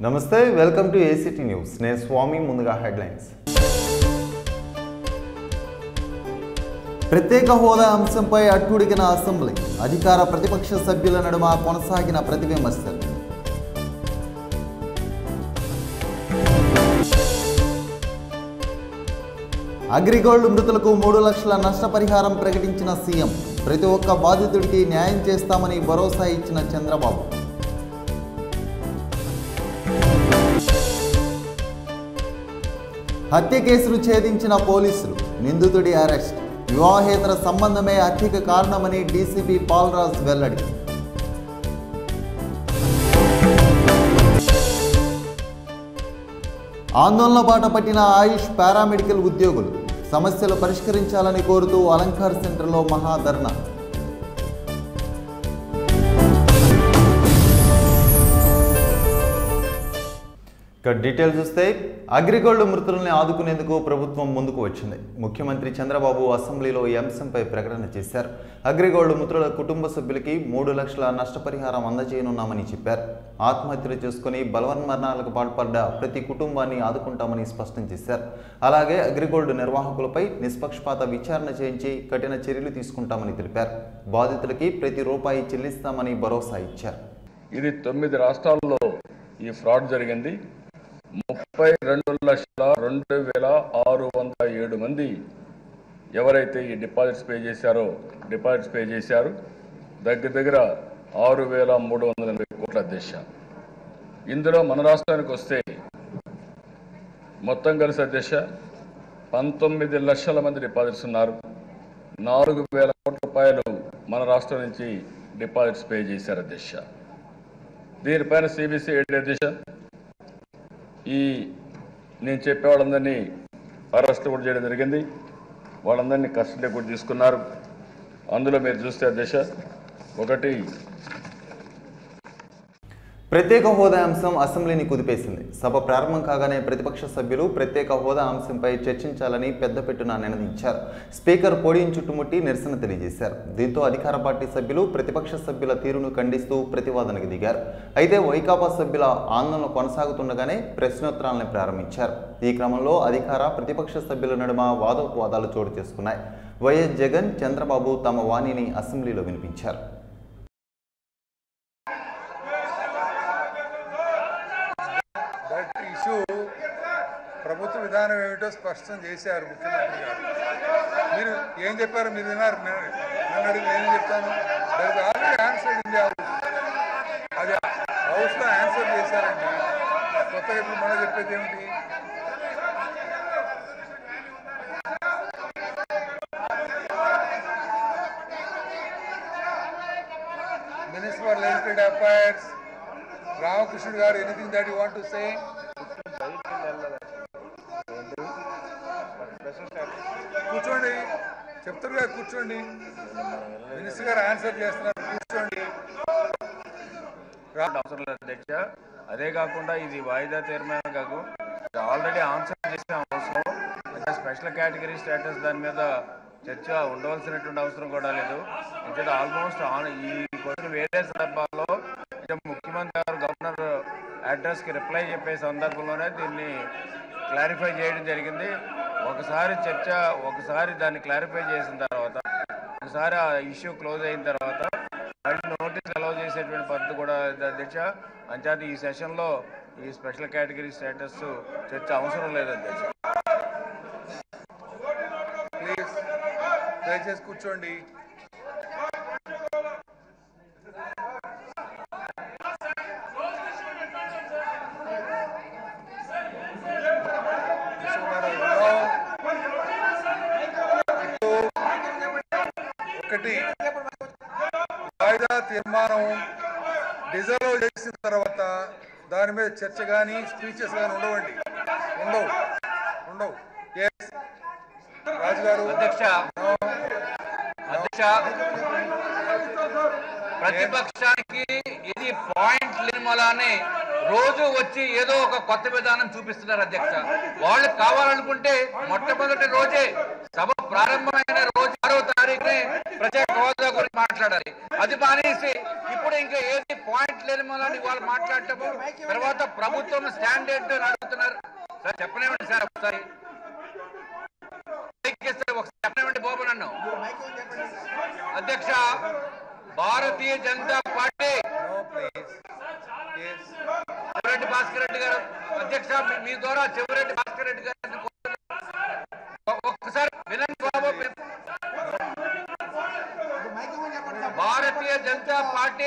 నమస్తే welcome to ACT news నేను స్వామి ముందుగా హెడ్లైన్స్ ప్రత్యేక హోదా అంశంపై అట్టుడిగిన అసెంబ్లీ అధికార ప్రతిపక్ష సభ్యుల నడుమ కొనసాగిన ప్రతి విమర్శలు అగ్రిగోల్డ్ మృతులకు మూడు లక్షల నష్టపరిహారం ప్రకటించిన సీఎం ప్రతి ఒక్క బాధితుడికి న్యాయం చేస్తామని భరోసా ఇచ్చిన చంద్రబాబు హత్య కేసును ఛేదించిన పోలీసులు నిందితుడి అరెస్ట్ వివాహేతర సంబంధమే హత్యకు కారణమని డీసీపీ పాల్రాజ్ వెల్లడి ఆందోళన బాట పట్టిన ఆయుష్ పారామెడికల్ ఉద్యోగులు సమస్యలు పరిష్కరించాలని కోరుతూ అలంకార్ సెంటర్లో మహాధర్నా ఇక డీటెయిల్స్ చూస్తే అగ్రిగోల్డ్ మృతుల్ని ఆదుకునేందుకు ప్రభుత్వం ముందుకు వచ్చింది ముఖ్యమంత్రి చంద్రబాబు అసెంబ్లీలో ఈ అంశంపై ప్రకటన చేశారు అగ్రిగోల్డ్ మృతుల కుటుంబ సభ్యులకి మూడు లక్షల నష్టపరిహారం అందజేయనున్నామని చెప్పారు ఆత్మహత్యలు చేసుకుని బలవన్మరణాలకు పాల్పడ్డ ప్రతి కుటుంబాన్ని ఆదుకుంటామని స్పష్టం చేశారు అలాగే అగ్రిగోల్డ్ నిర్వాహకులపై నిష్పక్షపాత విచారణ చేయించి కఠిన చర్యలు తీసుకుంటామని తెలిపారు బాధితులకి ప్రతి రూపాయి చెల్లిస్తామని భరోసా ఇచ్చారు ఇది తొమ్మిది రాష్ట్రాల్లో ఈ ఫ్రాడ్ జరిగింది ముప్పై రెండు లక్షల రెండు వేల ఆరు వందల ఏడు మంది ఎవరైతే ఈ డిపాజిట్స్ పే చేశారో డిపాజిట్స్ పే చేశారు దగ్గర దగ్గర ఆరు వేల మూడు వందల ఎనభై కోట్ల దిశ ఇందులో మన రాష్ట్రానికి వస్తే మొత్తం కలిసి దిశ పంతొమ్మిది లక్షల మంది డిపాజిట్స్ ఉన్నారు నాలుగు వేల కోట్ల రూపాయలు మన రాష్ట్రం నుంచి డిపాజిట్స్ పే చేశారు దిశ దీనిపైన సిబిసి ఏడే దిశ ఈ నేను చెప్పే వాళ్ళందరినీ అరెస్ట్ కూడా చేయడం జరిగింది వాళ్ళందరినీ కస్టడీ కూడా తీసుకున్నారు అందులో మీరు చూస్తే దిశ ఒకటి ప్రత్యేక హోదా అంశం అసెంబ్లీని కుదిపేసింది సభ ప్రారంభం కాగానే ప్రతిపక్ష సభ్యులు ప్రత్యేక హోదా అంశంపై చర్చించాలని పెద్దపెట్టున నినదించారు స్పీకర్ పోడియం చుట్టుముట్టి నిరసన తెలియజేశారు దీంతో అధికార పార్టీ సభ్యులు ప్రతిపక్ష సభ్యుల తీరును ఖండిస్తూ ప్రతివాదనకు దిగారు అయితే వైకాపా సభ్యుల ఆందోళన కొనసాగుతుండగానే ప్రశ్నోత్తరాలను ప్రారంభించారు ఈ క్రమంలో అధికార ప్రతిపక్ష సభ్యుల నడుమ వాదోపవాదాలు చోటు చేసుకున్నాయి వైఎస్ జగన్ చంద్రబాబు తమ వాణిని అసెంబ్లీలో వినిపించారు దట్ ఇష్యూ ప్రభుత్వ విధానం ఏమిటో స్పష్టం చేశారు ముఖ్యమంత్రి గారు మీరు ఏం చెప్పారు మీరు విన్నారు నేను నన్ను అడిగి నేనేం చెప్తాను దానికి ఆల్రెడీ ఆన్సర్ ఇన్ అది హౌస్లో ఆన్సర్ చేశారండి కొత్తగా ఇప్పుడు మనం చెప్పేది ఏమిటి minister for legislative affairs Ramakrishnudu garu anything that you want to say కూర్చోండి చెప్తారు కదా కూర్చోండి మినిస్టర్ గారు ఆన్సర్ చేస్తున్నారు కూర్చోండి రా- అవసరం లేదు అధ్యక్ష అదే కాకుండా ఇది వాయిదా తీర్మానం కాదు ఆల్రెడీ ఆన్సర్ చేసిన అవసరం అంటే స్పెషల్ కేటగిరీ స్టేటస్ దాని మీద చర్చ ఉండవలసినటువంటి అవసరం కూడా లేదు అంటే ఆల్మోస్ట్ ఆన్ ఈ క్వశ్చన్ వేరే సందర్భాల్లో అంటే ముఖ్యమంత్రి గారు గవర్నర్ అడ్రస్కి రిప్లై చెప్పే సందర్భంలోనే దీన్ని క్లారిఫై చేయడం జరిగింది ఒకసారి చర్చ ఒకసారి దాన్ని క్లారిఫై చేసిన తర్వాత ఒకసారి ఆ ఇష్యూ క్లోజ్ అయిన తర్వాత మళ్ళీ నోటీస్ అలౌ చేసేటువంటి పద్ధతి కూడా ఇది అధ్యక్ష అంచేత ఈ సెషన్లో ఈ స్పెషల్ కేటగిరీ స్టేటస్ చర్చ అవసరం లేదు అధ్యక్ష ప్లీజ్ దయచేసి కూర్చోండి విశ్వనాథరావు, ఒకటి వాయిదా తీర్మానం డిజర్వ్ చేసిన తర్వాత దాని మీద చర్చ కానీ స్పీచెస్ కానీ ఉండవండి ఉండవు ఉండవు ఎస్ రాజుగారు అధ్యక్ష అధ్యక్ష ప్రతిపక్షానికి ఇది పాయింట్ నిర్మలానే రోజు వచ్చి ఏదో ఒక కొత్త విధానం చూపిస్తున్నారు అధ్యక్ష వాళ్ళు కావాలనుకుంటే మొట్టమొదటి రోజే సభ ప్రారంభమైన రోజు ఆరో తారీఖునే ప్రత్యేక హోదా గురించి మాట్లాడాలి అది మానేసి ఇప్పుడు ఇంకా ఏది పాయింట్ లేని మూలని వాళ్ళు మాట్లాడటము తర్వాత ప్రభుత్వం స్టాండ్ ఏంటో అని అడుగుతున్నారు సార్ చెప్పనివ్వండి సార్ ఒకసారి మైక్ ఇస్తే ఒకసారి చెప్పనివ్వండి బాబు నన్ను అధ్యక్ష Bharatiya Janata Party no please yes Chevireddy Bhaskar Reddy garu అధ్యక్ష మీ- మీ ద్వారా చెవిరెడ్డి భాస్కర్ రెడ్డి గారిని కోరుతున్నాను. ఒ- ఒక్కసారి వినండి బాబు Bharatiya Janata Party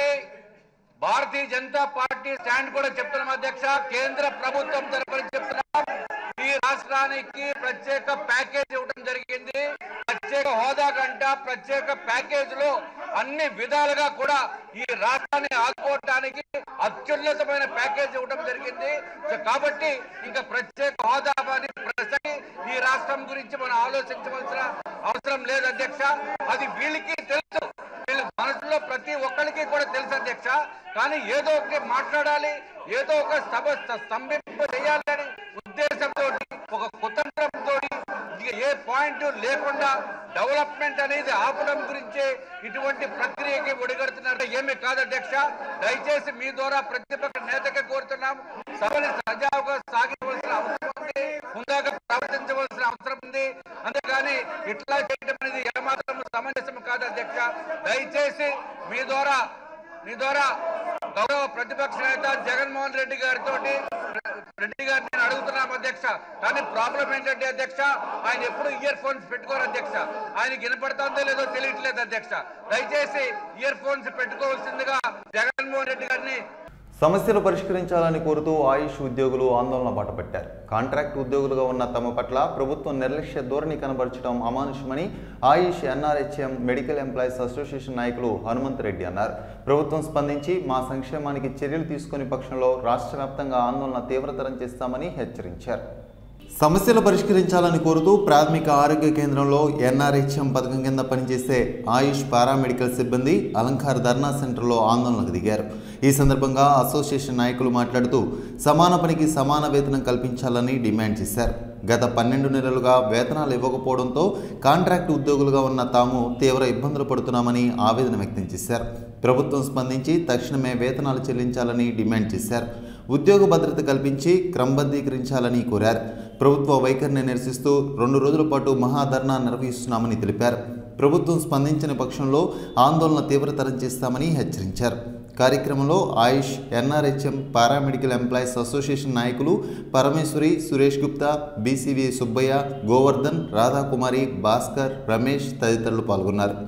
Bharatiya Janata Party stand కూడా చెప్తున్నాం అధ్యక్ష కేంద్ర ప్రభుత్వం తరఫున చెప్తున్నాం ఈ రాష్ట్రానికి ప్రత్యేక ప్యాకేజ్ ఇవ్వడం జరిగింది ప్రత్యేక హోదా కంట ప్రత్యేక ప్యాకేజ్ లో అన్ని విధాలుగా కూడా ఈ రాష్ట్రాన్ని ఆదుకోవడానికి అత్యున్నతమైన ప్యాకేజ్ ఇవ్వడం జరిగింది సో కాబట్టి ఇంకా ప్రత్యేక హోదా అని ప్రసక్తి ఈ రాష్ట్రం గురించి మనం ఆలోచించవలసిన అవసరం లేదు అధ్యక్ష అది వీళ్ళకి తెలుసు వీళ్ళ మనసులో ప్రతి ఒక్కరికి కూడా తెలుసు అధ్యక్ష కానీ ఏదో ఒకటి మాట్లాడాలి ఏదో ఒక సభ స్తంభింప చేయాలని ఉద్దేశంతో ఒక కుతంత్రంతో ఏ పాయింట్ లేకుండా డెవలప్మెంట్ అనేది ఆపడం గురించే ఇటువంటి ప్రక్రియకి ఒడిగడుతున్నారు ఏమీ కాదు అధ్యక్ష దయచేసి మీ ద్వారా ప్రతిపక్ష నేతగా కోరుతున్నాం సభని సజావుగా సాగించవలసిన అవసరం ఉంది ముందాగా ప్రవర్తించవలసిన అవసరం ఉంది అంతేగాని ఇట్లా చేయడం అనేది ఏమాత్రం సమంజసం కాదు అధ్యక్ష దయచేసి మీ ద్వారా మీ ద్వారా గౌరవ ప్రతిపక్ష నేత జగన్మోహన్ రెడ్డి గారితో రెడ్డి గారిని నేను అడుగుతున్నాం అధ్యక్ష కానీ ప్రాబ్లం ఏంటంటే అధ్యక్ష ఆయన ఎప్పుడు ఇయర్ ఫోన్స్ పెట్టుకోరు అధ్యక్ష ఆయనకి వినపడుతుందో లేదో తెలియట్లేదు అధ్యక్ష దయచేసి ఇయర్ ఫోన్స్ పెట్టుకోవాల్సిందిగా జగన్మోహన్ రెడ్డి గారిని సమస్యలు పరిష్కరించాలని కోరుతూ ఆయుష్ ఉద్యోగులు ఆందోళన బాటపట్టారు కాంట్రాక్ట్ ఉద్యోగులుగా ఉన్న తమ పట్ల ప్రభుత్వం నిర్లక్ష్య ధోరణి కనబరచడం అమానుషమని AYUSH NRHM medical employees association నాయకులు హనుమంత్ రెడ్డి అన్నారు ప్రభుత్వం స్పందించి మా సంక్షేమానికి చర్యలు తీసుకునే పక్షంలో రాష్ట్ర వ్యాప్తంగా ఆందోళన తీవ్రతరం చేస్తామని హెచ్చరించారు సమస్యలు పరిష్కరించాలని కోరుతూ ప్రాథమిక ఆరోగ్య కేంద్రంలో ఎన్ఆర్హెచ్ఎం పథకం కింద పనిచేసే ఆయుష్ పారామెడికల్ సిబ్బంది అలంకార్ ధర్నా సెంటర్లో ఆందోళనకు దిగారు ఈ సందర్భంగా అసోసియేషన్ నాయకులు మాట్లాడుతూ సమాన పనికి సమాన వేతనం కల్పించాలని డిమాండ్ చేశారు గత పన్నెండు నెలలుగా వేతనాలు ఇవ్వకపోవడంతో కాంట్రాక్ట్ ఉద్యోగులుగా ఉన్న తాము తీవ్ర ఇబ్బందులు పడుతున్నామని ఆవేదన వ్యక్తం చేశారు ప్రభుత్వం స్పందించి తక్షణమే వేతనాలు చెల్లించాలని డిమాండ్ చేశారు ఉద్యోగ భద్రత కల్పించి క్రమబద్ధీకరించాలని కోరారు ప్రభుత్వ వైఖరిని నిరసిస్తూ రెండు రోజుల పాటు మహాధర్నా నిర్వహిస్తున్నామని తెలిపారు ప్రభుత్వం స్పందించిన పక్షంలో ఆందోళన తీవ్రతరం చేస్తామని హెచ్చరించారు కార్యక్రమంలో AYUSH NRHM paramedical employees association నాయకులు పరమేశ్వరి సురేష్ గుప్తా బీసీవీ సుబ్బయ్య గోవర్ధన్ రాధాకుమారి భాస్కర్ రమేష్ తదితరులు పాల్గొన్నారు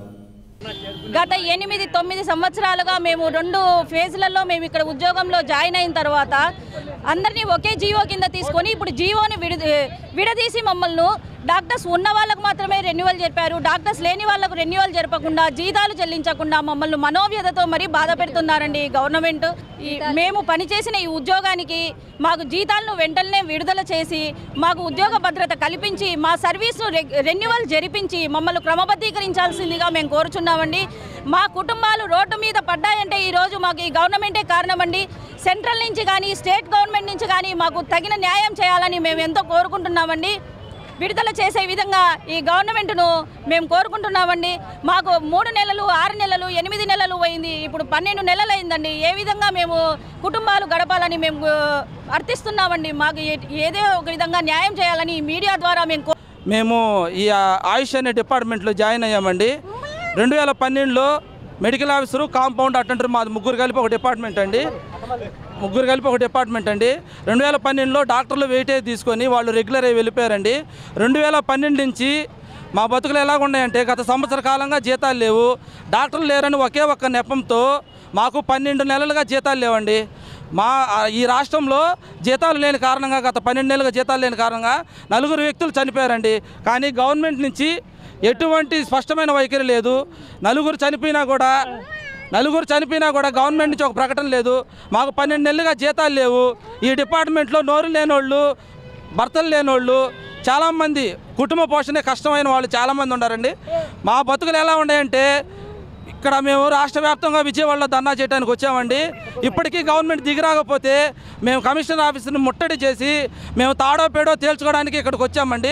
గత ఎనిమిది తొమ్మిది సంవత్సరాలుగా మేము రెండు ఫేజ్లలో మేము ఇక్కడ ఉద్యోగంలో జాయిన్ అయిన తర్వాత అందరినీ ఒకే జీవో కింద తీసుకొని ఇప్పుడు జీవోని విడి విడదీసి మమ్మల్ని డాక్టర్స్ ఉన్న వాళ్ళకు మాత్రమే రెన్యువల్ జరిపారు డాక్టర్స్ లేని వాళ్ళకు రెన్యువల్ జరపకుండా జీతాలు చెల్లించకుండా మమ్మల్ని మనోవ్యధతో మరీ బాధ పెడుతున్నారండి ఈ గవర్నమెంట్ ఈ మేము పనిచేసిన ఈ ఉద్యోగానికి మాకు జీతాలను వెంటనే విడుదల చేసి మాకు ఉద్యోగ భద్రత కల్పించి మా సర్వీస్ను రె- రెన్యువల్ జరిపించి మమ్మల్ని క్రమబద్ధీకరించాల్సిందిగా మేము కోరుచున్నామండి మా కుటుంబాలు రోడ్డు మీద పడ్డాయంటే ఈరోజు మాకు ఈ గవర్నమెంటే కారణమండి సెంట్రల్ నుంచి కానీ స్టేట్ గవర్నమెంట్ నుంచి కానీ మాకు తగిన న్యాయం చేయాలని మేము ఎంతో కోరుకుంటున్నామండి విడుదల చేసే విధంగా ఈ గవర్నమెంట్ను మేము కోరుకుంటున్నామండి మాకు మూడు నెలలు ఆరు నెలలు ఎనిమిది నెలలు అయింది ఇప్పుడు పన్నెండు నెలలు అయిందండి ఏ విధంగా మేము కుటుంబాలు గడపాలని మేము ఆ, అర్థిస్తున్నామండి మాకు ఏ- ఏదో ఒక విధంగా న్యాయం చేయాలని ఈ మీడియా ద్వారా మేము కో- మేము ఈ ఆ- ఆయుష్ అనే డిపార్ట్మెంట్లో జాయిన్ అయ్యామండి రెండు వేల పన్నెండులో మెడికల్ ఆఫీసరు కాంపౌండ్ అటెండర్ మాది ముగ్గురు కలిపి ఒక డిపార్ట్మెంట్ అండి ముగ్గురు కలిపి ఒక డిపార్ట్మెంట్ అండి రెండు వేల పన్నెండులో డాక్టర్లు వెయిటేజ్ తీసుకొని వాళ్ళు రెగ్యులర్ అయ్యి వెళ్ళిపోయారండి రెండు వేల పన్నెండు నుంచి మా బతుకులు ఎలాగ ఉన్నాయంటే గత సంవత్సర కాలంగా జీతాలు లేవు డాక్టర్లు లేరని ఒకే ఒక్క నెపంతో మాకు పన్నెండు నెలలుగా జీతాలు లేవండి మా ఆ, ఈ రాష్ట్రంలో జీతాలు లేని కారణంగా గత పన్నెండు నెలలుగా జీతాలు లేని కారణంగా నలుగురు వ్యక్తులు చనిపోయారండి కానీ గవర్నమెంట్ నుంచి ఎటువంటి స్పష్టమైన వైఖరి లేదు నలుగురు చనిపోయినా కూడా నలుగురు చనిపోయినా కూడా గవర్నమెంట్ నుంచి ఒక ప్రకటన లేదు మాకు పన్నెండు నెలలుగా జీతాలు లేవు ఈ డిపార్ట్మెంట్లో నోరు లేనోళ్ళు భర్తలు లేనోళ్ళు చాలామంది కుటుంబ పోషణ కష్టమైన వాళ్ళు చాలామంది ఉన్నారండి మా బతుకులు ఎలా ఉన్నాయంటే ఇక్కడ మేము రాష్ట్ర వ్యాప్తంగా విజయవాడలో ధర్నా చేయడానికి వచ్చామండి ఇప్పటికీ గవర్నమెంట్ దిగిరాకపోతే మేము కమిషనర్ ఆఫీస్ని ముట్టడి చేసి మేము తాడో పేడో తేల్చుకోవడానికి ఇక్కడికి వచ్చామండి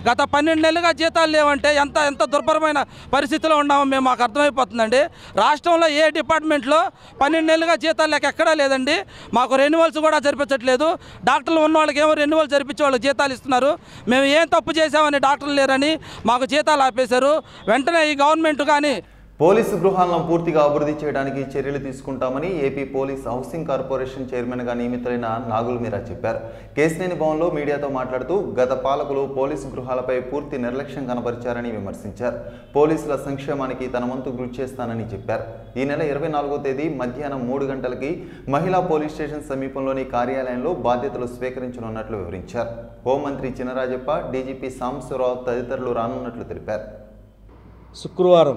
గత పన్నెండు నెలలుగా జీతాలు లేవంటే ఎంత ఎంత దుర్భరమైన పరిస్థితిలో ఉన్నామో మేము మాకు అర్థమైపోతుందండి రాష్ట్రంలో ఏ డిపార్ట్మెంట్లో పన్నెండు నెలలుగా జీతాలు లేక ఎక్కడా లేదండి మాకు రెన్యువల్స్ కూడా జరిపించట్లేదు డాక్టర్లు ఉన్న వాళ్ళకి ఏమో రెన్యువల్ జరిపించే వాళ్ళకి జీతాలు ఇస్తున్నారు మేము ఏం తప్పు చేసామని డాక్టర్లు లేరని మాకు జీతాలు ఆపేశారు వెంటనే ఈ గవర్నమెంట్ కానీ పోలీసు గృహాలను పూర్తిగా అభివృద్ధి చేయడానికి చర్యలు తీసుకుంటామని ఏపీ పోలీస్ హౌసింగ్ కార్పొరేషన్ చైర్మన్గా నియమితులైన నాగుల్ మీరా చెప్పారు కేసినేని భవన్లో మీడియాతో మాట్లాడుతూ గత పాలకులు పోలీసు గృహాలపై పూర్తి నిర్లక్ష్యం కనబరిచారని విమర్శించారు పోలీసుల సంక్షేమానికి తన వంతు కృషి చేస్తానని చెప్పారు ఈ నెల ఇరవై నాలుగో తేదీ మధ్యాహ్నం మూడు గంటలకి మహిళా పోలీస్ స్టేషన్ సమీపంలోని కార్యాలయంలో బాధ్యతలు స్వీకరించనున్నట్లు వివరించారు హోంమంత్రి చినరాజప్ప డీజీపీ సాంబశివరావు తదితరులు రానున్నట్లు తెలిపారు శుక్రవారం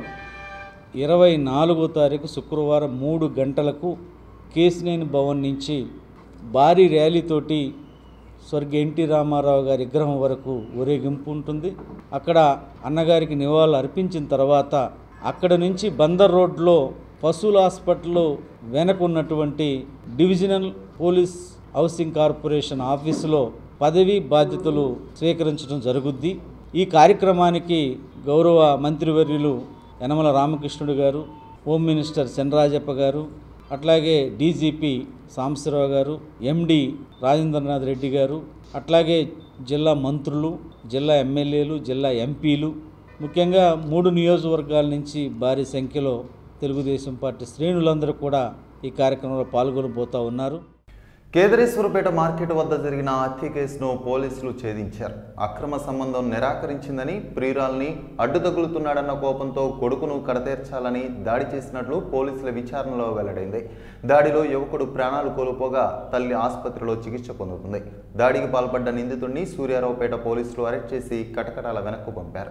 ఇరవై నాలుగో తారీఖు శుక్రవారం మూడు గంటలకు కేసినేని భవన్ నుంచి భారీ ర్యాలీతోటి స్వర్గీయ ఎన్టీ రామారావు గారి విగ్రహం వరకు ఊరేగింపు ఉంటుంది అక్కడ అన్నగారికి నివాళులు అర్పించిన తర్వాత అక్కడ నుంచి బందర్ రోడ్లో పశువుల హాస్పిటల్లో వెనక ఉన్నటువంటి డివిజనల్ పోలీస్ హౌసింగ్ కార్పొరేషన్ ఆఫీసులో పదవీ బాధ్యతలు స్వీకరించడం జరుగుద్ది ఈ కార్యక్రమానికి గౌరవ మంత్రివర్యులు యనమల రామకృష్ణుడు గారు హోమ్ మినిస్టర్ చంద్రరాజప్ప గారు అట్లాగే డీజీపీ సాంబశివరావు గారు ఎండి రాజేంద్రనాథ్ రెడ్డి గారు అట్లాగే జిల్లా మంత్రులు జిల్లా ఎమ్మెల్యేలు జిల్లా ఎంపీలు ముఖ్యంగా మూడు నియోజకవర్గాల నుంచి భారీ సంఖ్యలో తెలుగుదేశం పార్టీ శ్రేణులందరూ కూడా ఈ కార్యక్రమంలో పాల్గొనబోతూ ఉన్నారు కేదరేశ్వరపేట మార్కెట్ వద్ద జరిగిన హత్య కేసును పోలీసులు ఛేదించారు అక్రమ సంబంధం నిరాకరించిందని ప్రియురాల్ని అడ్డు తగులుతున్నాడన్న కోపంతో కొడుకును కడతీర్చాలని దాడి చేసినట్లు పోలీసుల విచారణలో వెల్లడైంది దాడిలో యువకుడు ప్రాణాలు కోల్పోగా తల్లి ఆసుపత్రిలో చికిత్స పొందుతుంది దాడికి పాల్పడ్డ నిందితుడిని సూర్యారావుపేట పోలీసులు అరెస్ట్ చేసి కటకటాల వెనక్కు పంపారు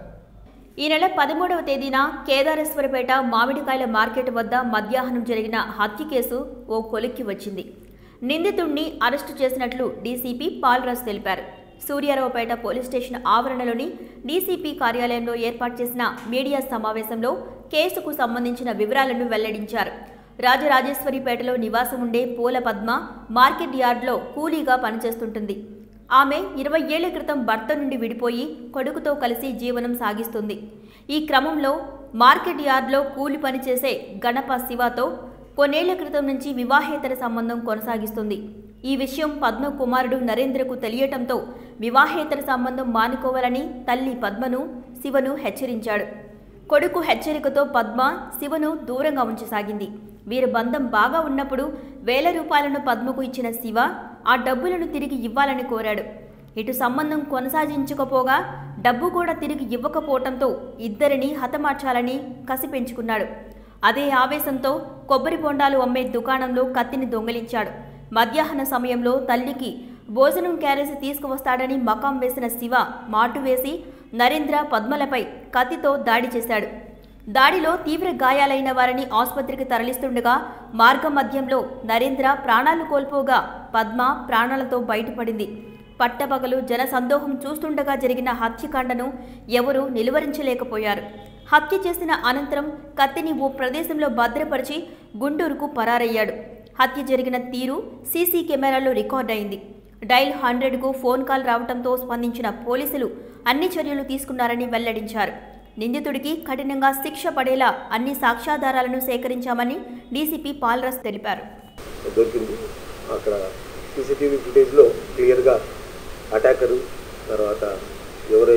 ఈ నెల పదమూడవ తేదీన కేదారేశ్వరపేట మామిడికాయల మార్కెట్ వద్ద మధ్యాహ్నం జరిగిన హత్య కేసు ఓ కొలిక్కి వచ్చింది నిందితుడిని అరెస్టు చేసినట్లు డీసీపీ పాల్రాజ్ తెలిపారు సూర్యారావుపేట పోలీస్ స్టేషన్ ఆవరణలోని డీసీపీ కార్యాలయంలో ఏర్పాటు చేసిన మీడియా సమావేశంలో కేసుకు సంబంధించిన వివరాలను వెల్లడించారు రాజరాజేశ్వరిపేటలో నివాసం ఉండే పూల పద్మ మార్కెట్ యార్డ్లో కూలీగా పనిచేస్తుంటుంది ఆమె ఇరవై ఏళ్ల క్రితం భర్త నుండి విడిపోయి కొడుకుతో కలిసి జీవనం సాగిస్తుంది ఈ క్రమంలో మార్కెట్ యార్డ్లో కూలి పనిచేసే గణప శివతో కొన్నేళ్ల క్రితం నుంచి వివాహేతర సంబంధం కొనసాగిస్తుంది ఈ విషయం పద్మ కుమారుడు నరేంద్రకు తెలియటంతో వివాహేతర సంబంధం మానుకోవాలని తల్లి పద్మను శివను హెచ్చరించాడు కొడుకు హెచ్చరికతో పద్మ శివను దూరంగా ఉంచసాగింది వీరి బంధం బాగా ఉన్నప్పుడు వేల రూపాయలను పద్మకు ఇచ్చిన శివ ఆ డబ్బులను తిరిగి ఇవ్వాలని కోరాడు ఇటు సంబంధం కొనసాగించకపోగా డబ్బు కూడా తిరిగి ఇవ్వకపోవటంతో ఇద్దరిని హతమార్చాలని కసి పెంచుకున్నాడు అదే ఆవేశంతో కొబ్బరి బొండాలు అమ్మే దుకాణంలో కత్తిని దొంగిలించాడు మధ్యాహ్న సమయంలో తల్లికి భోజనం క్యారేజ్ తీసుకువస్తాడని మకాం వేసిన శివ మాటు వేసి నరేంద్ర పద్మలపై కత్తితో దాడి చేశాడు దాడిలో తీవ్ర గాయాలైన వారిని ఆసుపత్రికి తరలిస్తుండగా మార్గ మధ్యంలో నరేంద్ర ప్రాణాలు కోల్పోగా పద్మ ప్రాణాలతో బయటపడింది పట్టపగలు జన సందోహం చూస్తుండగా జరిగిన హత్యకాండను ఎవరూ నిలువరించలేకపోయారు హత్య చేసిన అనంతరం కత్తిని ఓ ప్రదేశంలో భద్రపరిచి గుంటూరుకు పరారయ్యాడు హత్య జరిగిన తీరు సీసీ కెమెరాలో రికార్డైంది డైల్ హండ్రెడ్కు ఫోన్ కాల్ రావడంతో స్పందించిన పోలీసులు అన్ని చర్యలు తీసుకున్నారని వెల్లడించారు నిందితుడికి కఠినంగా శిక్ష పడేలా అన్ని సాక్ష్యాధారాలను సేకరించామని డీసీపీ పాల్రస్ తెలిపారు దొరికింది అక్కడ సీసీటీవీ ఫుటేజ్లో క్లియర్గా అటాకరు తర్వాత ఎవరు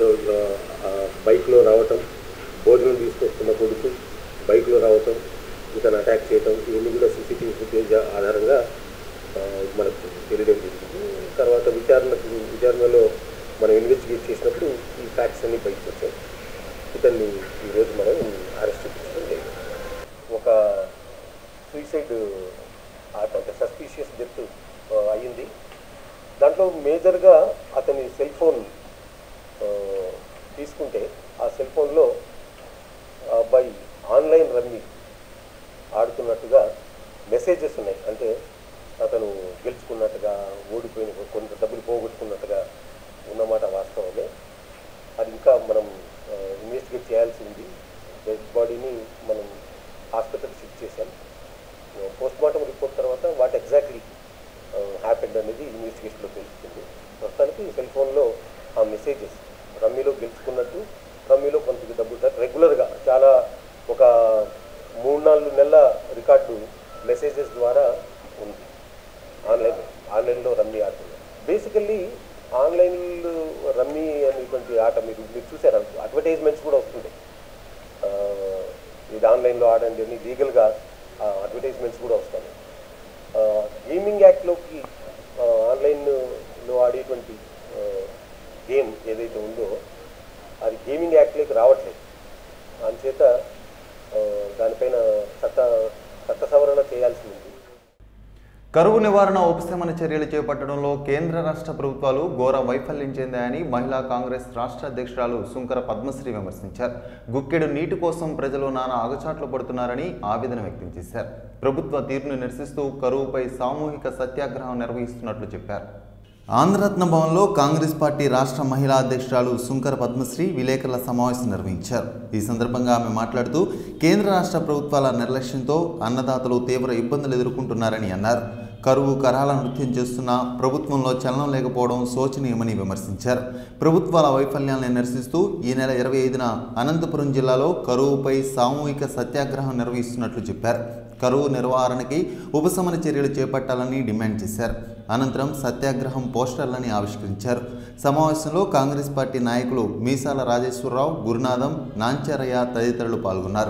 బైక్లో రావటం భోజనం తీసుకొస్తున్న కొడుకు బైక్లో రావటం ఇతను అటాక్ చేయటం ఇవన్నీ కూడా సీసీటీవీ ఫుటేజ్ ఆధారంగా ఆ, మనకు తెలియడం జరిగింది తర్వాత విచారణకు విచారణలో మనం ఇన్వెస్టిగేట్ చేసినప్పుడు ఈ ఫ్యాక్ట్స్ అన్ని బయటకు వచ్చాయి ఇతన్ని ఈరోజు మనం అరెస్ట్ చేయించడం జరిగింది ఒక సూసైడ్ అంటే సస్పీషియస్ డెత్ అయ్యింది దాంట్లో మేజర్గా అతని సెల్ ఫోన్ ఆ, తీసుకుంటే ఆ సెల్ ఫోన్లో ఆ అబ్బాయి ఆన్లైన్ రమ్మీ ఆడుతున్నట్టుగా మెసేజెస్ ఉన్నాయి అంటే అతను గెలుచుకున్నట్టుగా ఓడిపోయిన కొంత డబ్బులు పోగొట్టుకున్నట్టుగా ఉన్నమాట వాస్తవమే అది ఇంకా మనం ఇన్వెస్టిగేట్ చేయాల్సి ఉంది డెడ్ బాడీని మనం హాస్పిటల్ షిఫ్ట్ చేశాం పోస్ట్ మార్టం రిపోర్ట్ తర్వాత వాట్ ఎగ్జాక్ట్లీ హ్యాపెండ్ అనేది ఇన్వెస్టిగేషన్లో తెలుస్తుంది ప్రస్తుతానికి సెల్ ఫోన్లో ఆ మెసేజెస్ రమ్మీలో నాలుగు నెలల రికార్డు మెసేజెస్ ద్వారా ఉంది ఆన్లైన్ ఆన్లైన్లో రమ్మీ ఆడుతున్నారు బేసికల్లీ ఆన్లైన్ రమ్మీ అనేటువంటి ఆట మీరు మీరు చూసారు అడ్వర్టైజ్మెంట్స్ కూడా వస్తుంటాయి ఆ, ఇది ఆన్లైన్లో ఆడండి అని లీగల్గా అడ్వర్టైజ్మెంట్స్ కూడా వస్తాయి గేమింగ్ యాక్ట్లోకి ఆన్లైన్లో ఆడేటువంటి గేమ్ ఏదైతే ఉందో అది గేమింగ్ యాక్ట్లోకి రావట్లేదు అందుచేత ఆ, దానిపైన చట్ట చట్ట సవరణ చేయాల్సి ఉంది కరువు నివారణ ఉపశమన చర్యలు చేపట్టడంలో కేంద్ర రాష్ట్ర ప్రభుత్వాలు ఘోర వైఫల్యం చెందాయని మహిళా కాంగ్రెస్ రాష్ట్ర అధ్యక్షురాలు సుంకర పద్మశ్రీ విమర్శించారు గుక్కెడు నీటి కోసం ప్రజలు నానా ఆగచాట్లు పడుతున్నారని ఆవేదన వ్యక్తం చేశారు ప్రభుత్వ తీరును నిరసిస్తూ కరువుపై సామూహిక సత్యాగ్రహం నిర్వహిస్తున్నట్లు చెప్పారు ఆంధ్రరత్న భవన్లో కాంగ్రెస్ పార్టీ రాష్ట్ర మహిళా అధ్యక్షురాలు సుంకర పద్మశ్రీ విలేకరుల సమావేశం నిర్వహించారు ఈ సందర్భంగా ఆమె మాట్లాడుతూ కేంద్ర రాష్ట్ర ప్రభుత్వాల నిర్లక్ష్యంతో అన్నదాతలు తీవ్ర ఇబ్బందులు ఎదుర్కొంటున్నారని అన్నారు కరువు కరాల నృత్యం చేస్తున్నా ప్రభుత్వంలో చలనం లేకపోవడం శోచనీయమని విమర్శించారు ప్రభుత్వాల వైఫల్యాన్ని నిరసిస్తూ ఈ నెల ఇరవై ఐదున అనంతపురం జిల్లాలో కరువుపై సామూహిక సత్యాగ్రహం నిర్వహిస్తున్నట్లు చెప్పారు కరువు నిర్వహణకి ఉపశమన చర్యలు చేపట్టాలని డిమాండ్ చేశారు అనంతరం సత్యాగ్రహం పోస్టర్లని ఆవిష్కరించారు సమావేశంలో కాంగ్రెస్ పార్టీ నాయకులు మీసాల రాజేశ్వరరావు గురునాథం నాంచారయ్య తదితరులు పాల్గొన్నారు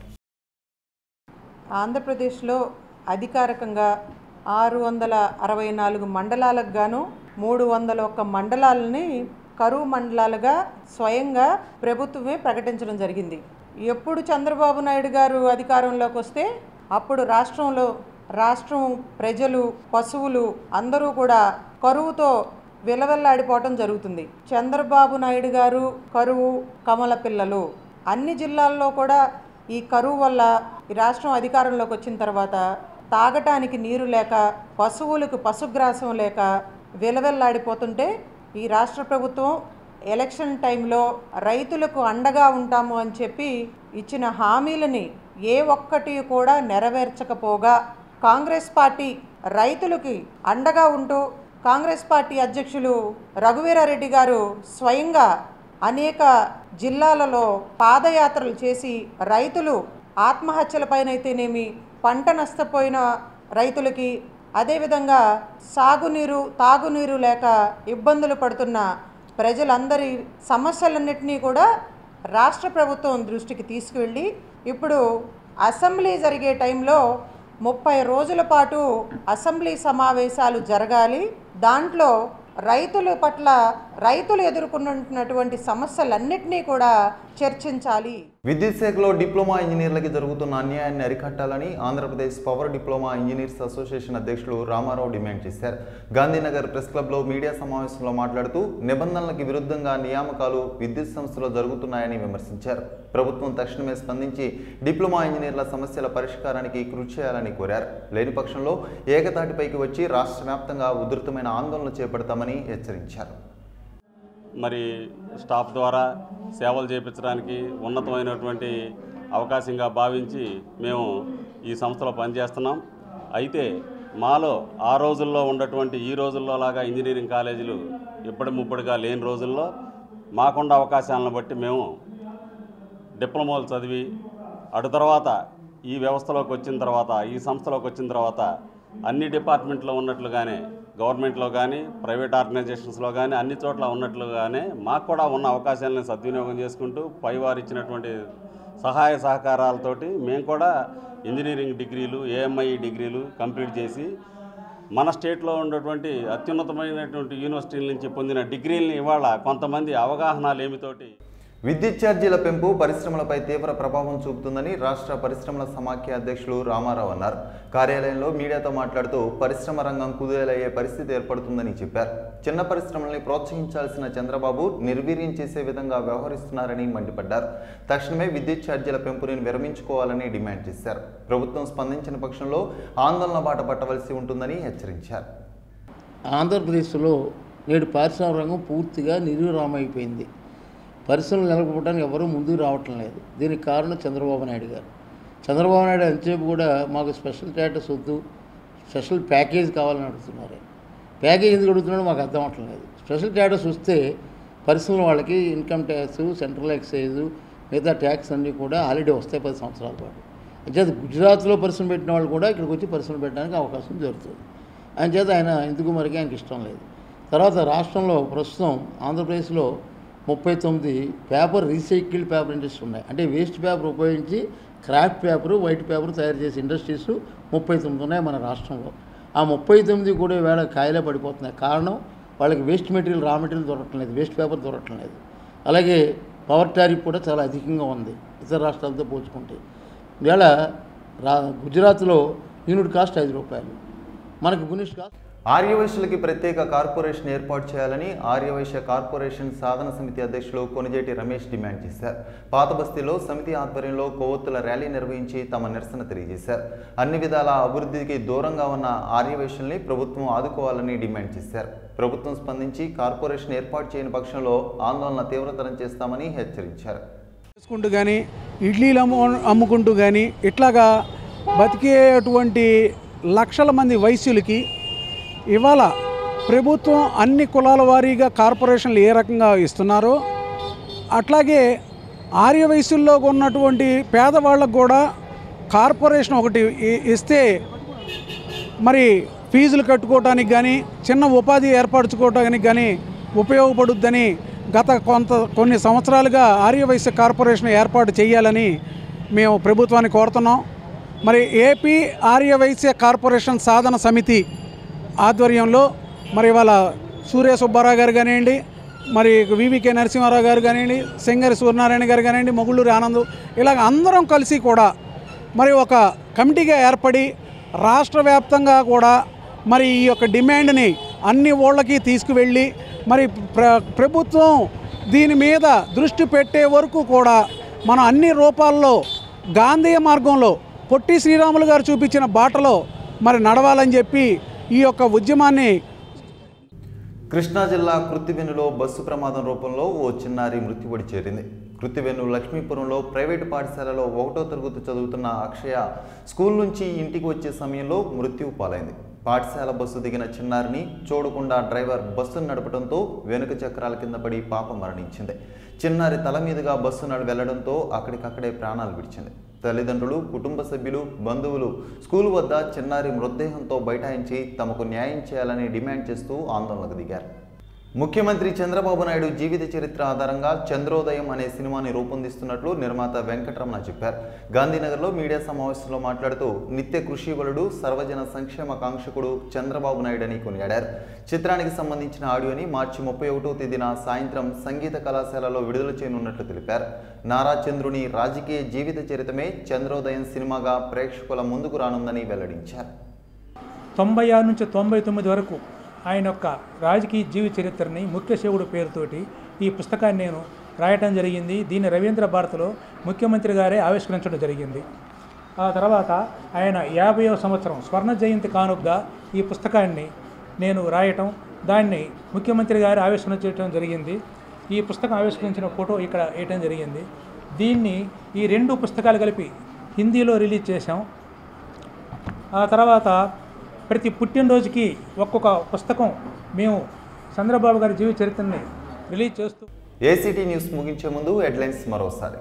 ఆంధ్రప్రదేశ్లో అధికారికంగా ఆరు వందల అరవై నాలుగు మండలాలకు గాను మూడు వందల ఒక్క మండలాలని కరువు మండలాలుగా స్వయంగా ప్రభుత్వమే ప్రకటించడం జరిగింది ఎప్పుడు చంద్రబాబు నాయుడు గారు అధికారంలోకి వస్తే అప్పుడు రాష్ట్రంలో రాష్ట్రం ప్రజలు పశువులు అందరూ కూడా కరువుతో విలవెల్లాడిపోవటం జరుగుతుంది చంద్రబాబు నాయుడు గారు కరువు కమల పిల్లలు అన్ని జిల్లాల్లో కూడా ఈ కరువు వల్ల ఈ రాష్ట్రం అధికారంలోకి వచ్చిన తర్వాత తాగటానికి నీరు లేక పశువులకు పశుగ్రాసం లేక విలవెల్లాడిపోతుంటే ఈ రాష్ట్ర ప్రభుత్వం ఎలక్షన్ టైంలో రైతులకు అండగా ఉంటాము అని చెప్పి ఇచ్చిన హామీలని ఏ ఒక్కటి కూడా నెరవేర్చకపోగా కాంగ్రెస్ పార్టీ రైతులకి అండగా ఉంటూ కాంగ్రెస్ పార్టీ అధ్యక్షులు రఘువీరారెడ్డి గారు స్వయంగా అనేక జిల్లాలలో పాదయాత్రలు చేసి రైతులు ఆత్మహత్యలపైనైతేనేమి పంట నష్టపోయిన రైతులకి అదేవిధంగా సాగునీరు తాగునీరు లేక ఇబ్బందులు పడుతున్న ప్రజలందరి సమస్యలన్నింటినీ కూడా రాష్ట్ర ప్రభుత్వం దృష్టికి తీసుకువెళ్ళి ఇప్పుడు అసెంబ్లీ జరిగే టైంలో ముప్పై రోజుల పాటు అసెంబ్లీ సమావేశాలు జరగాలి దాంట్లో రైతుల పట్ల రైతులు ఎదుర్కొంటున్నటువంటి సమస్యలన్నింటినీ కూడా చర్చించాలి విద్యుత్ శాఖలో డిప్లొమా ఇంజనీర్లకి జరుగుతున్న అన్యాయాన్ని అరికట్టాలని Andhra Pradesh power diploma engineers association అధ్యక్షులు రామారావు డిమాండ్ చేశారు గాంధీనగర్ ప్రెస్ క్లబ్లో మీడియా సమావేశంలో మాట్లాడుతూ నిబంధనలకు విరుద్ధంగా నియామకాలు విద్యుత్ సంస్థలో జరుగుతున్నాయని విమర్శించారు ప్రభుత్వం తక్షణమే స్పందించి డిప్లొమా ఇంజనీర్ల సమస్యల పరిష్కారానికి కృషి చేయాలని కోరారు లేని పక్షంలో ఏకతాటిపైకి వచ్చి రాష్ట్ర వ్యాప్తంగా ఉధృతమైన ఆందోళన చేపడతామని హెచ్చరించారు మరి స్టాఫ్ ద్వారా సేవలు చేయించడానికి ఉన్నతమైనటువంటి అవకాశంగా భావించి మేము ఈ సంస్థలో పనిచేస్తున్నాం అయితే మాలో ఆ రోజుల్లో ఉన్నటువంటి ఈ రోజుల్లో లాగా ఇంజనీరింగ్ కాలేజీలు ఇప్పటి ముప్పటిగా లేని రోజుల్లో మాకున్న అవకాశాలను బట్టి మేము డిప్లొమాలు చదివి అటు తర్వాత ఈ వ్యవస్థలోకి వచ్చిన తర్వాత ఈ సంస్థలోకి వచ్చిన తర్వాత అన్ని డిపార్ట్మెంట్లో ఉన్నట్లుగానే గవర్నమెంట్లో కానీ ప్రైవేట్ ఆర్గనైజేషన్స్లో కానీ అన్ని చోట్ల ఉన్నట్లుగానే మాకు కూడా ఉన్న అవకాశాలను సద్వినియోగం చేసుకుంటూ పైవారు ఇచ్చినటువంటి సహాయ సహకారాలతోటి మేము కూడా ఇంజనీరింగ్ డిగ్రీలు ఏఎంఐ డిగ్రీలు కంప్లీట్ చేసి మన స్టేట్లో ఉన్నటువంటి అత్యున్నతమైనటువంటి యూనివర్సిటీల నుంచి పొందిన డిగ్రీలని ఇవాళ కొంతమంది అవగాహన లేమితోటి విద్యుత్ ఛార్జీల పెంపు పరిశ్రమలపై తీవ్ర ప్రభావం చూపుతుందని రాష్ట్ర పరిశ్రమల సమాఖ్య అధ్యక్షులు రామారావు అన్నారు కార్యాలయంలో మీడియాతో మాట్లాడుతూ పరిశ్రమ రంగం కుదేలయ్యే పరిస్థితి ఏర్పడుతుందని చెప్పారు చిన్న పరిశ్రమల్ని ప్రోత్సహించాల్సిన చంద్రబాబు నిర్వీర్యం చేసే విధంగా వ్యవహరిస్తున్నారని మండిపడ్డారు తక్షణమే విద్యుత్ ఛార్జీల పెంపుని విరమించుకోవాలని డిమాండ్ చేశారు ప్రభుత్వం స్పందించిన పక్షంలో ఆందోళన బాట పట్టవలసి ఉంటుందని హెచ్చరించారు ఆంధ్రప్రదేశ్లో నేడు పారిశ్రామిక రంగం పూర్తిగా నిర్విరామైపోయింది పరిశ్రమలు నెలకొల్పడానికి ఎవరూ ముందుకు రావటం లేదు దీనికి కారణం చంద్రబాబు నాయుడు గారు చంద్రబాబు నాయుడు ఎంతసేపు కూడా మాకు స్పెషల్ స్టేటస్ వద్దు స్పెషల్ ప్యాకేజ్ కావాలని అడుగుతున్నారు ప్యాకేజ్ ఎందుకు అడుగుతున్నాడో మాకు అర్థం అవటం లేదు స్పెషల్ స్టేటస్ వస్తే పరిశ్రమల వాళ్ళకి ఇన్కమ్ ట్యాక్స్ సెంట్రల్ ఎక్సైజ్ మిగతా ట్యాక్స్ అన్నీ కూడా హాలిడే వస్తాయి పది సంవత్సరాల పాటు అంచేత గుజరాత్లో పరిశ్రమ పెట్టిన వాళ్ళు కూడా ఇక్కడికి వచ్చి పరిశ్రమ పెట్టడానికి అవకాశం జరుగుతుంది అంచేత ఆయన ఎందుకు మరికి ఆయనకి ఇష్టం లేదు తర్వాత రాష్ట్రంలో ప్రస్తుతం ఆంధ్రప్రదేశ్లో ముప్పై తొమ్మిది పేపర్ రీసైకిల్డ్ పేపర్ ఇండస్ట్రీ ఉన్నాయి అంటే వేస్ట్ పేపర్ ఉపయోగించి క్రాఫ్ట్ పేపరు వైట్ పేపర్ తయారు చేసే ఇండస్ట్రీస్ ముప్పై తొమ్మిది ఉన్నాయి మన రాష్ట్రంలో ఆ ముప్పై తొమ్మిది కూడా వేళ కాయలే పడిపోతున్నాయి కారణం వాళ్ళకి వేస్ట్ మెటీరియల్ రా మెటీరియల్ దొరకటం లేదు వేస్ట్ పేపర్ దొరకటం లేదు అలాగే పవర్ టారిఫ్ కూడా చాలా అధికంగా ఉంది ఇతర రాష్ట్రాలతో పోల్చుకుంటే ఇవాళ రా గుజరాత్లో యూనిట్ కాస్ట్ ఐదు రూపాయలు మనకి గునిష్ కాస్ట్ ఆర్యవైశ్యులకి ప్రత్యేక కార్పొరేషన్ ఏర్పాటు చేయాలని ఆర్యవైశ్య కార్పొరేషన్ సాధన సమితి అధ్యక్షులు కొనిజేటి రమేష్ డిమాండ్ చేశారు పాత బస్తీలో సమితి ఆధ్వర్యంలో కొవ్వొత్తుల ర్యాలీ నిర్వహించి తమ నిరసన తెలియజేశారు అన్ని విధాల అభివృద్ధికి దూరంగా ఉన్న ఆర్యవైశ్యుల్ని ప్రభుత్వం ఆదుకోవాలని డిమాండ్ చేశారు ప్రభుత్వం స్పందించి కార్పొరేషన్ ఏర్పాటు చేయని పక్షంలో ఆందోళన తీవ్రతరం చేస్తామని హెచ్చరించారు చేసుకుంటూ కానీ ఇడ్లీలు అమ్ము అమ్ముకుంటూ కానీ ఇట్లాగా బతికేటువంటి లక్షల మంది వైశ్యులకి ఇవాళ ప్రభుత్వం అన్ని కులాల వారీగా కార్పొరేషన్లు ఏ రకంగా ఇస్తున్నారో అట్లాగే ఆర్య వయసుల్లో ఉన్నటువంటి పేదవాళ్ళకు కూడా కార్పొరేషన్ ఒకటి ఇ- ఇస్తే మరి ఫీజులు కట్టుకోవటానికి కానీ చిన్న ఉపాధి ఏర్పరచుకోవటానికి కానీ ఉపయోగపడుద్దని గత కొంత కొన్ని సంవత్సరాలుగా ఆర్యవైశ్య కార్పొరేషన్ ఏర్పాటు చేయాలని మేము ప్రభుత్వాన్ని కోరుతున్నాం మరి ఏపీ ఆర్యవైశ్య కార్పొరేషన్ సాధన సమితి ఆధ్వర్యంలో మరి ఇవాళ సూర్య సుబ్బారావు గారు కానివ్వండి మరి వివికే నరసింహారావు గారు కానివ్వండి సింగరి సూర్యనారాయణ గారు కానివ్వండి మొగుళ్ళూరి ఆనంద్ ఇలాగ అందరం కలిసి కూడా మరి ఒక కమిటీగా ఏర్పడి రాష్ట్ర వ్యాప్తంగా కూడా మరి ఈ యొక్క డిమాండ్ని అన్ని ఊళ్ళకి తీసుకువెళ్ళి మరి ప్ర ప్రభుత్వం దీని మీద దృష్టి పెట్టే వరకు కూడా మనం అన్ని రూపాల్లో గాంధీయ మార్గంలో పొట్టి శ్రీరాములు గారు చూపించిన బాటలో మరి నడవాలని చెప్పి ఈ యొక్క ఉద్యమాన్ని కృష్ణా జిల్లా కృత్తివెన్నులో బస్సు ప్రమాదం రూపంలో ఓ చిన్నారి మృత్యుపడి చేరింది కృత్తివెన్ను లక్ష్మీపురంలో ప్రైవేటు పాఠశాలలో ఒకటో తరగతి చదువుతున్న అక్షయ స్కూల్ నుంచి ఇంటికి వచ్చే సమయంలో మృత్యువు పాలైంది పాఠశాల బస్సు దిగిన చిన్నారిని చూడకుండా డ్రైవర్ బస్సును నడపడంతో వెనుక చక్రాల కింద పడి పాప మరణించింది చిన్నారి తల మీదుగా బస్సు నడు వెళ్లడంతో అక్కడికక్కడే ప్రాణాలు విడిచింది తల్లిదండ్రులు కుటుంబ సభ్యులు బంధువులు స్కూల్ వద్ద చిన్నారి మృతదేహంతో బైఠాయించి తమకు న్యాయం చేయాలని డిమాండ్ చేస్తూ ఆందోళనకు దిగారు ముఖ్యమంత్రి చంద్రబాబు నాయుడు జీవిత చరిత్ర ఆధారంగా చంద్రోదయం అనే సినిమాని రూపొందిస్తున్నట్లు నిర్మాత వెంకటరమణ చెప్పారు గాంధీనగర్లో మీడియా సమావేశంలో మాట్లాడుతూ నిత్య కృషి బలుడు సర్వజన సంక్షేమ కాంక్షకుడు చంద్రబాబు నాయుడు అని కొనియాడారు చిత్రానికి సంబంధించిన ఆడియోని మార్చి ముప్పై ఒకటో తేదీన సాయంత్రం సంగీత కళాశాలలో విడుదల చేయనున్నట్లు తెలిపారు నారా చంద్రుని రాజకీయ జీవిత చరిత్రమే చంద్రోదయం సినిమాగా ప్రేక్షకుల ముందుకు రానుందని వెల్లడించారు తొంభై ఆరు నుంచి తొంభై తొమ్మిది వరకు ఆయన యొక్క రాజకీయ జీవిత చరిత్రని ముఖ్య శివుడు పేరుతోటి ఈ పుస్తకాన్ని నేను రాయటం జరిగింది దీన్ని రవీంద్ర భారతిలో ముఖ్యమంత్రి గారే ఆవిష్కరించడం జరిగింది ఆ తర్వాత ఆయన యాభైవ సంవత్సరం స్వర్ణ జయంతి కానుకగా ఈ పుస్తకాన్ని నేను రాయటం దాన్ని ముఖ్యమంత్రి గారు ఆవిష్కరణ చేయడం జరిగింది ఈ పుస్తకం ఆవిష్కరించిన ఫోటో ఇక్కడ వేయటం జరిగింది దీన్ని ఈ రెండు పుస్తకాలు కలిపి హిందీలో రిలీజ్ చేశాం ఆ తర్వాత ప్రతి పుట్టినరోజుకి ఒక్కొక్క పుస్తకం మేము చంద్రబాబు గారి జీవిత చరిత్రని రిలీజ్ చేస్తూ ఏసీటీ న్యూస్ ముగించే ముందు హెడ్లైన్స్ మరోసారి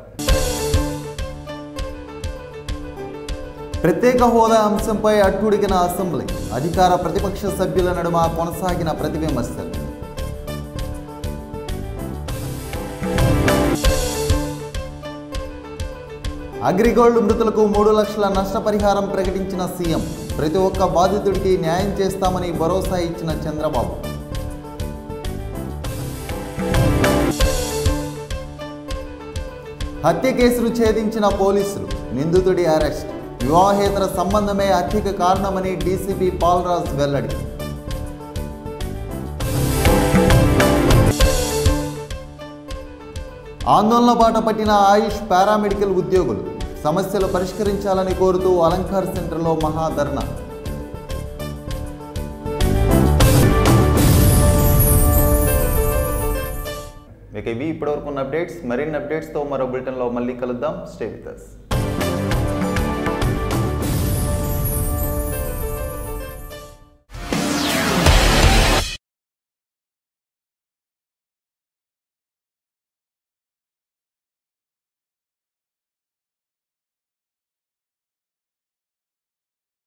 ప్రత్యేక హోదా అంశంపై అట్టుడిగిన అసెంబ్లీ అధికార ప్రతిపక్ష సభ్యుల నడుమ కొనసాగిన ప్రతి విమర్శలు అగ్రిగోల్డ్ మృతులకు మూడు లక్షల నష్టపరిహారం ప్రకటించిన సీఎం ప్రతి ఒక్క బాధితుడికి న్యాయం చేస్తామని భరోసా ఇచ్చిన చంద్రబాబు హత్య కేసును ఛేదించిన పోలీసులు నిందితుడి అరెస్ట్ వివాహేతర సంబంధమే హత్యకు కారణమని డీసీపీ పాల్రాజ్ వెల్లడి ఆందోళన బాట పట్టిన ఆయుష్ పారామెడికల్ ఉద్యోగులు సమస్యలు పరిష్కరించాలని కోరుతూ అలంకార్ సెంటర్లో మహాధర్నా ఇక ఇవి ఇప్పటివరకు ఉన్న అప్డేట్స్ మరిన్ని అప్డేట్స్తో మరో బులెటిన్లో మళ్ళీ కలుద్దాం స్టే విత్ అస్